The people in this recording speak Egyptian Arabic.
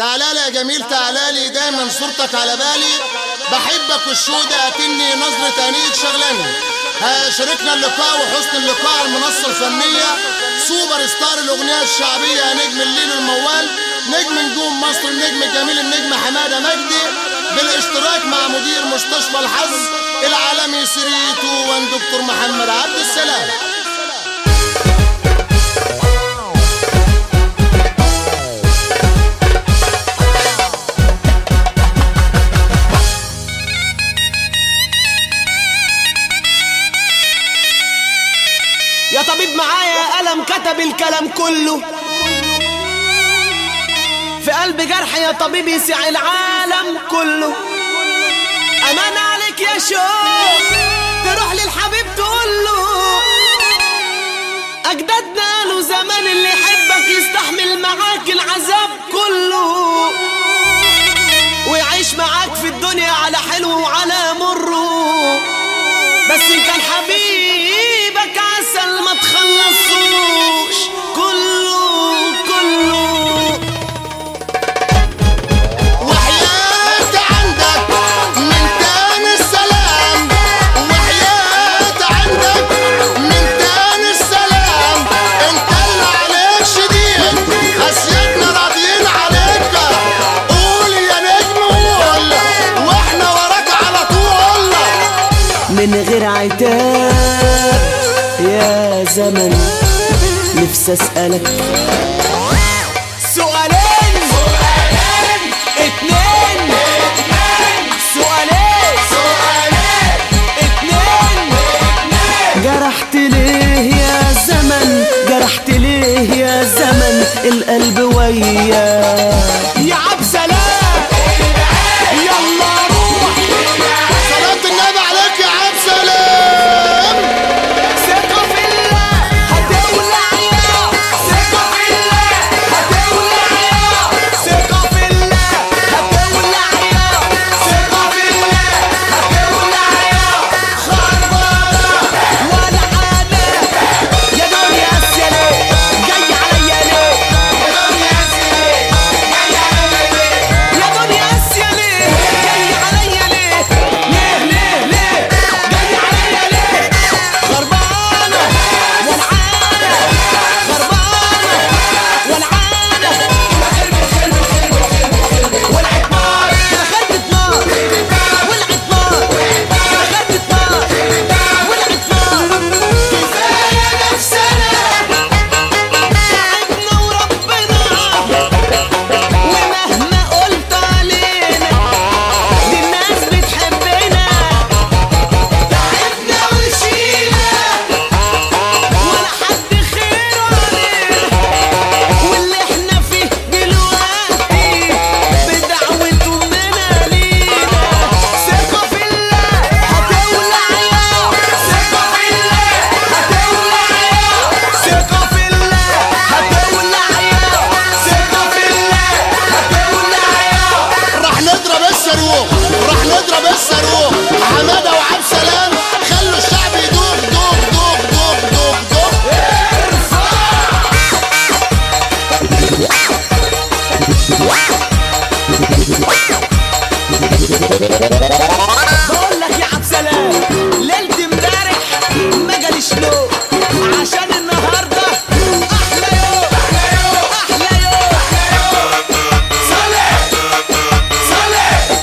تعالى يا جميل تعالى لي دايما صورتك على بالي بحبك والشودة قاتلني نظرة عينيك شغلاني شاركنا اللقاء وحسن اللقاء على المنصة الفنية سوبر ستار الأغنية الشعبية نجم الليل الموال نجم نجوم مصر النجم الجميل النجم حمادة مجدي بالاشتراك مع مدير مستشفى الحظ العالمي سريتو وان دكتور محمد عبد السلام يا طبيب معايا قلم كتب الكلام كله في قلب جرح يا طبيب يسع العالم كله امان عليك يا شوق تروح للحبيب تقول له اجدادنا قالوا زمان اللي يحبك يستحمل معاك العذاب كله ويعيش معاك في الدنيا على حلو وعلى مره بس ان كان حبيبك عسل ما تخلصوش كله كله وحياة عندك من تاني السلام وحياة عندك من تاني السلام انت اللي عليك شديد خسيتنا راضيين عليك قول يا نجم قول واحنا وراك على طول من غير عتاب يا زمن نفسي اسألك سؤالين سؤالين اتنين سؤالين سؤالين اتنين جرحت ليه يا زمن جرحت ليه يا زمن القلب وياك يا عبد سلام يلا روح صلاة النبي عليك يا عبد سلام ثقة في الله هتولع يا ثقة في الله هتولع يا ثقة في الله هتولع يا ثقة في الله هتولع يا خربانة ولعانة يا دنيا السلام جاي عليا ليه يا دنيا السلام جاي عليا ليه يا دنيا السلام جاي عليا ليه ليه ليه ليه جاي عليا ليه خربانة ولعانة خربانة ولعانة ولعت نار دخلت نار ولعت نار دخلت نار ولعت نار كفاية نفسنا تعبنا وربنا ومهما قلت علينا دي الناس بتحبنا تعبنا وشينا ولا حد خيره علينا واللي احنا فيه دلوقتي بدعوة امنا لينا ثقة في الله هتولع يا ثقة في الله هتولع يا ثقة في الله هتولع يا ثقة في الله هتولع يا راح نضرب الصاروخ راح نضرب الصاروخ حماده وعبد سلام خلوا الشعب يدوخ دوخ دوخ دوخ دوخ دوخ بقول لك يا عبد سلام ليلة امبارح ما جاليش نوم عشان النهارده احلى يوم احلى يوم احلى يوم صالح صالح